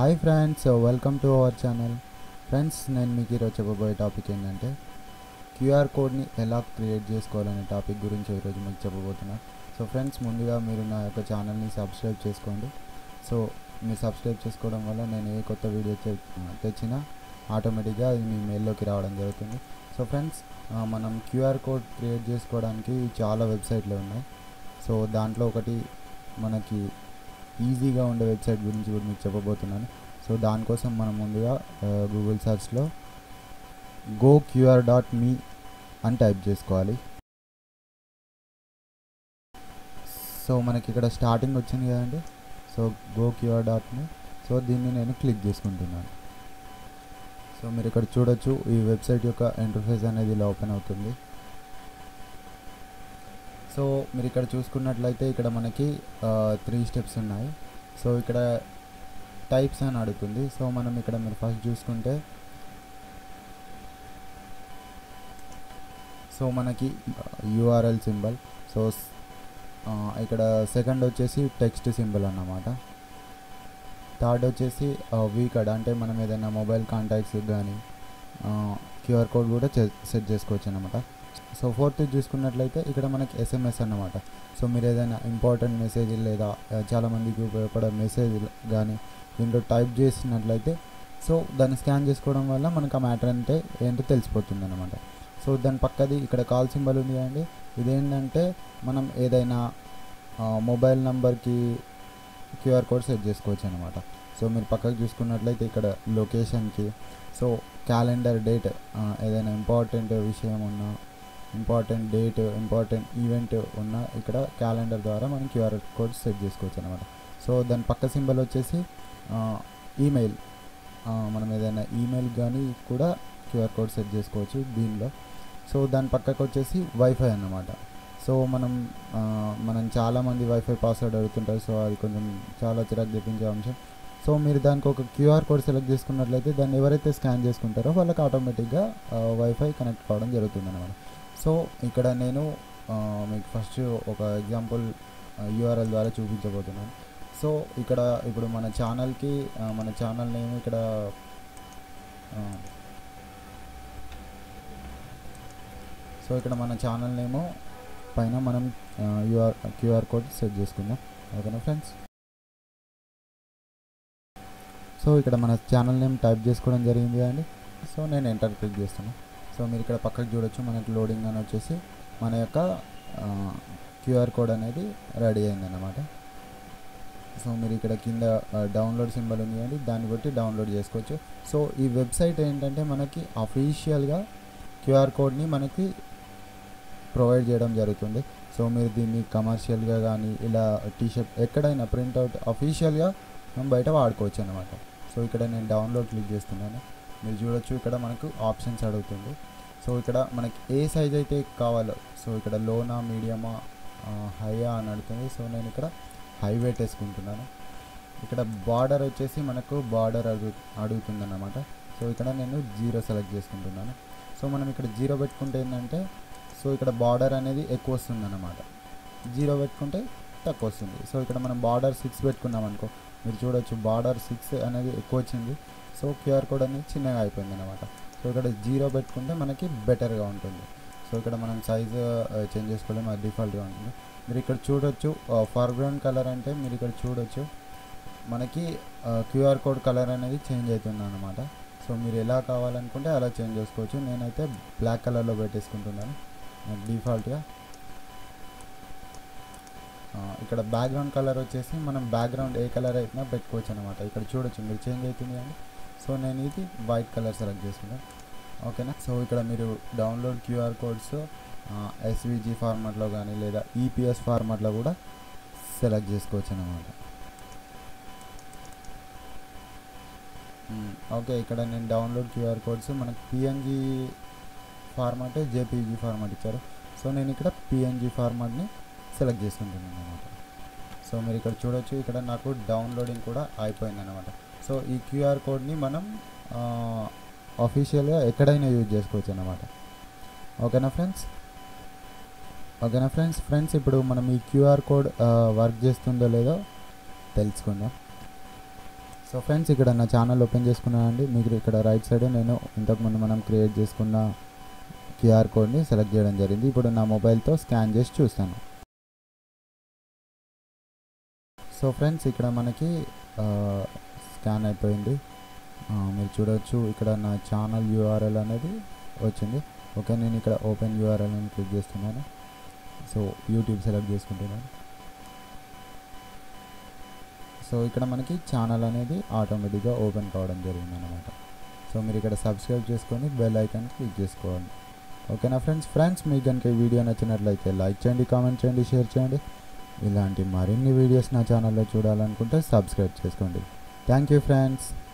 hi friends welcome to our channel friends నేను మీకు ఈరోజు చెప్పబోయే టాపిక్ ఏంటంటే క్యూఆర్ కోడ్ని ఎలా క్రియేట్ చేసుకోవాలనే టాపిక్ గురించి ఈరోజు మీకు చెప్పబోతున్నా సో ఫ్రెండ్స్ ముందుగా మీరు నా యొక్క ఛానల్ని సబ్స్క్రైబ్ చేసుకోండి సో మీరు సబ్స్క్రైబ్ చేసుకోవడం వల్ల నేను ఏ కొత్త వీడియో తె- తెచ్చినా ఆటోమేటిక్గా అది మీ మెయిల్లోకి రావడం జరుగుతుంది సో ఫ్రెండ్స్ ఆ, మనం క్యూఆర్ కోడ్ క్రియేట్ చేసుకోవడానికి చాలా వెబ్సైట్లు ఉన్నాయి సో దాంట్లో ఒకటి మనకి ఈజీగా ఉండే వెబ్సైట్ గురించి కూడా మీకు చెప్పబోతున్నాను సో దానికోసం మనం ముందుగా గూగుల్ సర్చ్లో గో క్యూఆర్ డాట్ మీ అని టైప్ చేసుకోవాలి సో మనకి ఇక్కడ స్టార్టింగ్ వచ్చింది కదండి so go QR dot me so దీన్ని నేను క్లిక్ చేసుకుంటున్నాను సో మీరు ఇక్కడ చూడొచ్చు ఈ వెబ్సైట్ యొక్క ఇంటర్ఫేస్ అనేది ఇలా ఓపెన్ అవుతుంది సో మీరు ఇక్కడ చూసుకున్నట్లయితే ఇక్కడ మనకి త్రీ స్టెప్స్ ఉన్నాయి సో ఇక్కడ టైప్స్ అని అడుగుతుంది సో మనం ఇక్కడ మీరు ఫస్ట్ చూసుకుంటే సో మనకి యూఆర్ఎల్ సింబల్ సో స్- ఆ, ఇక్కడ సెకండ్ వచ్చేసి టెక్స్ట్ సింబల్ అన్నమాట థర్డ్ వచ్చేసి వీ కార్డ్ అంటే మనం ఏదైనా మొబైల్ కాంటాక్ట్స్ కానీ క్యూఆర్ కోడ్ కూడా సెట్ చేసుకోవచ్చు అనమాట సో ఫోర్త్ చూసుకున్నట్లయితే ఇక్కడ మనకి ఎస్ఎంఎస్ అన్నమాట సో మీరు ఏదైనా ఇంపార్టెంట్ మెసేజ్ లేదా ఆ, చాలామందికి ఉపయోగపడే మెసేజ్ కానీ దీంట్లో టైప్ చేసినట్లయితే సో దాన్ని స్కాన్ చేసుకోవడం వల్ల మనకు ఆ మ్యాటర్ అంటే ఏంటో తెలిసిపోతుంది అనమాట సో దాని పక్కది ఇక్కడ కాల్ సింబల్ ఉంది అండి ఇదేంటంటే మనం ఏదైనా మొబైల్ నెంబర్కి క్యూఆర్ కోడ్ సెట్ చేసుకోవచ్చు అనమాట సో మీరు పక్కకు చూసుకున్నట్లయితే ఇక్కడ లొకేషన్కి సో క్యాలెండర్ డేట్ ఏదైనా ఇంపార్టెంట్ విషయం ఉన్నా ఇంపార్టెంట్ డేట్ ఇంపార్టెంట్ ఈవెంట్ ఉన్న ఇక్కడ క్యాలెండర్ ద్వారా మనం క్యూఆర్ కోడ్ సెట్ చేసుకోవచ్చు అనమాట సో దాని పక్క సింబల్ వచ్చేసి ఈమెయిల్ మనం ఏదైనా ఈమెయిల్ కానీ కూడా క్యూఆర్ కోడ్ సెట్ చేసుకోవచ్చు దీనిలో సో దాని పక్కకు వచ్చేసి వైఫై అన్నమాట సో మనం ఆ, మనం చాలామంది వైఫై పాస్వర్డ్ అడుగుతుంటారు సో అది కొంచెం చాలా చిరాకు తెప్పించే అంశం సో మీరు దానికి ఒక క్యూఆర్ కోడ్ సెలెక్ట్ చేసుకున్నట్లయితే దాన్ని ఎవరైతే స్కాన్ చేసుకుంటారో వాళ్ళకి ఆటోమేటిక్గా వైఫై కనెక్ట్ కావడం జరుగుతుంది అనమాట సో ఇక్కడ నేను ఆ, మీకు ఫస్ట్ ఒక ఎగ్జాంపుల్ యూఆర్ఎల్ ద్వారా చూపించబోతున్నాను సో ఇక్కడ ఇప్పుడు మన ఛానల్కి మన ఛానల్ నేమ్ ఇక్కడ ఆ, సో ఇక్కడ మన ఛానల్ నేమో పైన మనం యూఆర్ క్యూఆర్ కోడ్ సెట్ చేసుకుందాం ఓకేనా ఫ్రెండ్స్ సో ఇక్కడ మన ఛానల్ నేమ్ టైప్ చేసుకోవడం జరిగింది అండి సో నేను ఎంటర్ క్లిక్ చేస్తాను సో మీరు ఇక్కడ పక్కకు చూడొచ్చు మనకి లోడింగ్ అని వచ్చేసి మన యొక్క క్యూఆర్ కోడ్ అనేది రెడీ అయిందన్నమాట సో మీరు ఇక్కడ కింద డౌన్లోడ్ సింబల్ ఉంది అండి దాన్ని బట్టి డౌన్లోడ్ చేసుకోవచ్చు సో ఈ వెబ్సైట్ ఏంటంటే మనకి అఫీషియల్గా క్యూఆర్ కోడ్ని మనకి ప్రొవైడ్ చేయడం జరుగుతుంది సో మీరు దీన్ని కమర్షియల్గా కానీ ఇలా టీషర్ట్ ఎక్కడైనా ప్రింట్అవుట్ అఫీషియల్గా మనం బయట వాడుకోవచ్చు అనమాట సో ఇక్కడ నేను డౌన్లోడ్ క్లిక్ చేస్తున్నాను మీరు చూడొచ్చు ఇక్కడ మనకు ఆప్షన్స్ అడుగుతుంది సో ఇక్కడ మనకి ఏ సైజ్ అయితే కావాలో సో ఇక్కడ లోనా మీడియమా హైయా అని అడుగుతుంది సో నేను ఇక్కడ హై వెయిట్ వేసుకుంటున్నాను ఇక్కడ బార్డర్ వచ్చేసి మనకు బార్డర్ అడుగు అడుగుతుందన్నమాట సో ఇక్కడ నేను జీరో సెలెక్ట్ చేసుకుంటున్నాను సో మనం ఇక్కడ జీరో పెట్టుకుంటే ఏంటంటే సో ఇక్కడ బార్డర్ అనేది ఎక్కువ వస్తుంది అన్నమాట జీరో పెట్టుకుంటే తక్కువ వస్తుంది సో ఇక్కడ మనం బార్డర్ సిక్స్ పెట్టుకున్నాం అనుకో మీరు చూడొచ్చు బార్డర్ సిక్స్ అనేది ఎక్కువ వచ్చింది సో క్యూఆర్ కోడ్ అనేది చిన్నగా అయిపోయింది అనమాట సో ఇక్కడ జీరో పెట్టుకుంటే మనకి బెటర్గా ఉంటుంది సో ఇక్కడ మనం సైజు చేంజ్ చేసుకోలేము అది డిఫాల్ట్గా ఉంటుంది మీరు ఇక్కడ చూడొచ్చు ఫర్గ్రౌండ్ కలర్ అంటే మీరు ఇక్కడ చూడొచ్చు మనకి క్యూఆర్ కోడ్ కలర్ అనేది చేంజ్ అవుతుంది అనమాట సో మీరు ఎలా కావాలనుకుంటే అలా చేంజ్ చేసుకోవచ్చు నేనైతే బ్లాక్ కలర్లో పెట్టేసుకుంటున్నాను డిఫాల్ట్గా ఇక్కడ బ్యాక్గ్రౌండ్ కలర్ వచ్చేసి మనం బ్యాక్గ్రౌండ్ ఏ కలర్ అయినా పెట్టుకోవచ్చు అనమాట ఇక్కడ చూడొచ్చు మీరు చేంజ్ అవుతుంది అండి సో నేను ఇది వైట్ కలర్ సెలెక్ట్ చేసుకున్నాను ఓకేనా సో ఇక్కడ మీరు డౌన్లోడ్ క్యూఆర్ కోడ్స్ ఎస్విజి ఫార్మాట్లో కానీ లేదా ఈపీఎస్ ఫార్మాట్లో కూడా సెలెక్ట్ చేసుకోవచ్చు అనమాట ఓకే ఇక్కడ నేను డౌన్లోడ్ క్యూఆర్ కోడ్స్ మనకి పిఎన్జి ఫార్మాట్ జేపీజీ ఫార్మాట్ ఇచ్చారు సో నేను ఇక్కడ పిఎన్జి ఫార్మాట్ని సెలెక్ట్ చేసుకుంటున్నాను అనమాట సో మీరు ఇక్కడ చూడొచ్చు ఇక్కడ నాకు డౌన్లోడింగ్ కూడా అయిపోయింది అనమాట సో ఈ క్యూఆర్ కోడ్ని మనం అఫీషియల్గా ఎక్కడైనా యూజ్ చేసుకోవచ్చు అనమాట ఓకేనా ఫ్రెండ్స్ ఓకేనా ఫ్రెండ్స్ ఫ్రెండ్స్ ఇప్పుడు మనం ఈ క్యూఆర్ కోడ్ వర్క్ చేస్తుందో లేదో తెలుసుకుందాం సో సో ఫ్రెండ్స్ ఇక్కడ నా ఛానల్ ఓపెన్ చేసుకున్నానండి మీకు ఇక్కడ రైట్ సైడ్ నేను ఇంతకుముందు మనం క్రియేట్ చేసుకున్న క్యూఆర్ కోడ్ని సెలెక్ట్ చేయడం జరిగింది ఇప్పుడు నా మొబైల్తో స్కాన్ చేసి చూస్తాను సో ఫ్రెండ్స్ ఇక్కడ మనకి స్కాన్ అయిపోయింది ఆ, మీరు చూడవచ్చు ఇక్కడ నా ఛానల్ యూఆర్ఎల్ అనేది వచ్చింది ఓకే నేను ఇక్కడ ఓపెన్ యూఆర్ఎల్ అని క్లిక్ చేస్తున్నాను సో యూట్యూబ్ సెలెక్ట్ చేసుకుంటున్నాను సో ఇక్కడ మనకి ఛానల్ అనేది ఆటోమేటిక్గా ఓపెన్ కావడం జరిగింది అనమాట సో మీరు ఇక్కడ సబ్స్క్రైబ్ చేసుకొని బెల్ ఐకాన్ క్లిక్ చేసుకోవాలి ఓకేనా ఫ్రెండ్స్ ఫ్రెండ్స్ మీకు కనుక ఈ వీడియో నచ్చినట్లయితే లైక్ చేయండి కామెంట్ చేయండి షేర్ చేయండి ఇలాంటి మరిన్ని వీడియోస్ నా ఛానల్లో చూడాలనుకుంటే సబ్స్క్రైబ్ చేసుకోండి థ్యాంక్ యూ ఫ్రెండ్స్